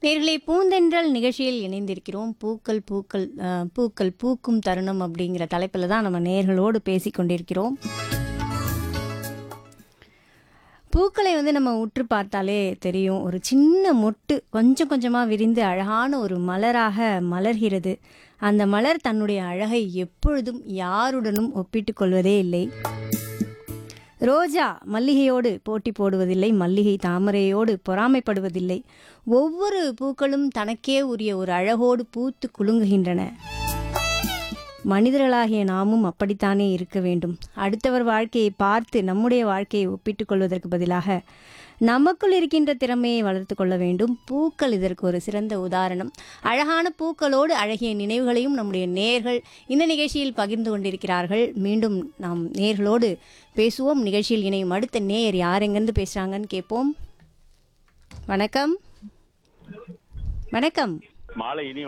நேர்களே பூந்தென்றல் நிகழ்ச்சியில் இணைந்திருக்கிறோம் பூக்கள் பூக்கள் அஹ், பூக்கள் பூக்கும் தருணம் அப்படிங்கிற தலைப்பில் தான் நம்ம நேர்களோடு பேசி கொண்டிருக்கிறோம் பூக்களை வந்து நம்ம உற்று பார்த்தாலே தெரியும் ஒரு சின்ன மொட்டு கொஞ்சம் கொஞ்சமாக விரிந்து அழகான ஒரு மலராக மலர்கிறது அந்த மலர் தன்னுடைய அழகை எப்பொழுதும் யாருடனும் ஒப்பிட்டுக் கொள்வதே இல்லை ரோஜா மல்லிகையோடு போட்டி போடுவதில்லை மல்லிகை தாமரையோடு பொறாமைப்படுவதில்லை ஒவ்வொரு பூக்களும் தனக்கே உரிய ஒரு அழகோடு பூத்து குலுங்குகின்றன மனிதர்களாகிய நாமும் அப்படித்தானே இருக்க வேண்டும் அடுத்தவர் வாழ்க்கையை பார்த்து நம்முடைய வாழ்க்கையை ஒப்பிட்டுக் கொள்வதற்கு பதிலாக நமக்குள் இருக்கின்ற திறமையை வளர்த்து கொள்ள வேண்டும் பூக்கள் இதற்கு ஒரு சிறந்த உதாரணம் அழகான பூக்களோடு அழகிய நினைவுகளையும் நம்முடைய நேர்கள் இந்த நிகழ்ச்சியில் பகிர்ந்து கொண்டிருக்கிறார்கள் மீண்டும் நாம் நேர்களோடு பேசுவோம் நிகழ்ச்சியில் இணையும் அடுத்த நேயர் யார் எங்கேருந்து பேசுகிறாங்கன்னு கேட்போம் வணக்கம் வணக்கம் மாலை இனி